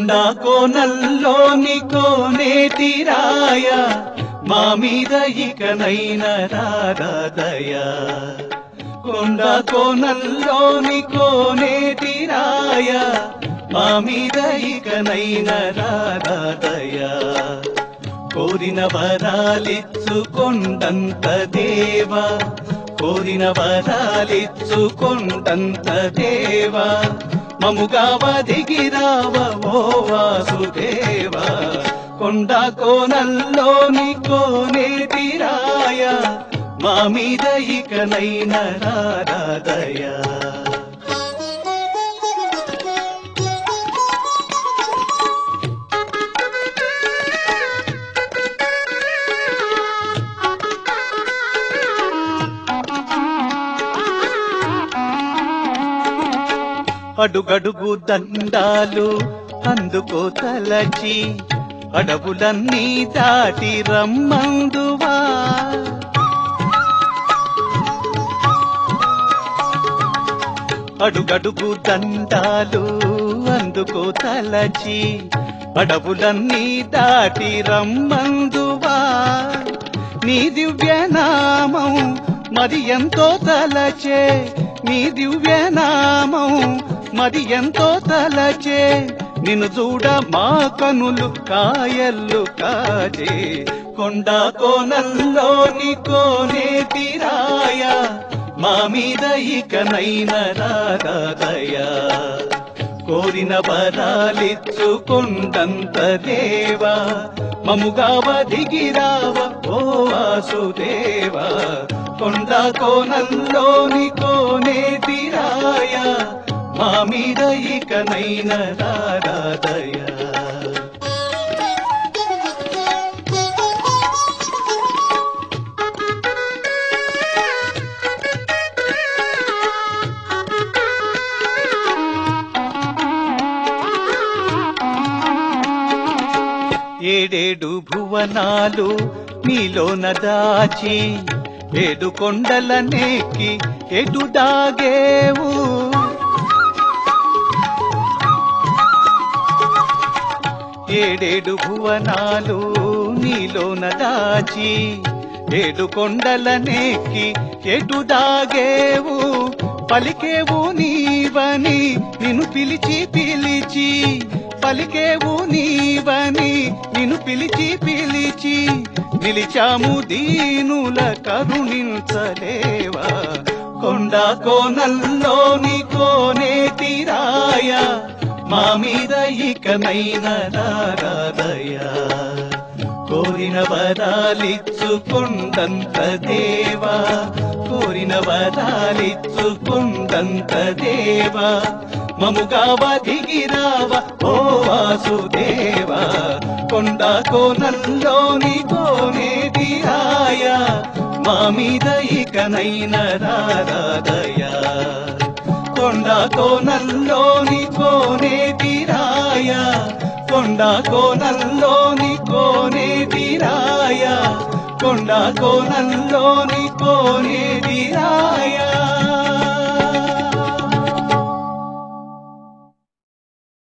కొండ కోనల్లోని కోనేటిరాయ మా మీద ఇకనైన రారాదయ కొండ కోనల్లోని కోనేటిరాయ మా మీద ఇకనైన రారాదయ కోరిన వరాలిచ్చుకొండంత దేవా కోరిన వరాలిచ్చుకొండంత దేవా మముగా వదిగిరావ ఓ వాసుదేవా కొండ కోనల్లోని కోనేటిరాయ మా మీద ఇకనైన రారాదయా అడుగడుగు దండాలు అందుకో తలచి అడవులన్నీ దాటి రమ్మందువా అడుగడుగు దండాలు అందుకో తలచి అడవులన్నీ దాటి రమ్మందువా నీ దివ్యనామం మరి ఎంతో తలచే నీ దివ్యనామం మరి ఎంతో తలచే నిన్ను చూడ మా కనులు కాయల్లు కాజే కొండ కోనల్లోని కోనేటిరాయ మా మీద ఇకనైన రాదయా కోరిన వరాలిచ్చుకొండంత దేవా మముగా వదిగిరావ ఓ వాసుదేవా కొండ కోనల్లోని కోనేటిరాయ మా మీద ఇకనైన రారాదయా ఏడేడు భువనాలు నీలోన దాచి ఏడు కొండల నెక్కి ఎటు దాగేవు ఏడేడు భువనాలు నీలోన దాచి ఏడు కొండల నెక్కి ఎటు దాగేవు పలికేవు నీవని నిన్ను పిలిచి పిలిచి పలికేవు నీవని నిన్ను పిలిచి పిలిచి నిలిచాము దీనుల కరుణించలేవా కొండ కోనల్లోని కోనేటిరాయ మా మీద ఇకనైన రారాదయా కోరిన వరాలిచ్చుకొండంత దేవా కోరిన వరాలిచ్చుకొండంత దేవా మముగా వదిగిరావ ఓ వాసుదేవా కొండ కోనల్లోని కోనేటిరాయ మా మీద ఇకనైన రారాదయా కొండ కోనల్లోని కోనేటిరాయ కొండ కోనల్లోని కోనేటిరాయ కొండ కోనల్లోని కోనేటిరాయ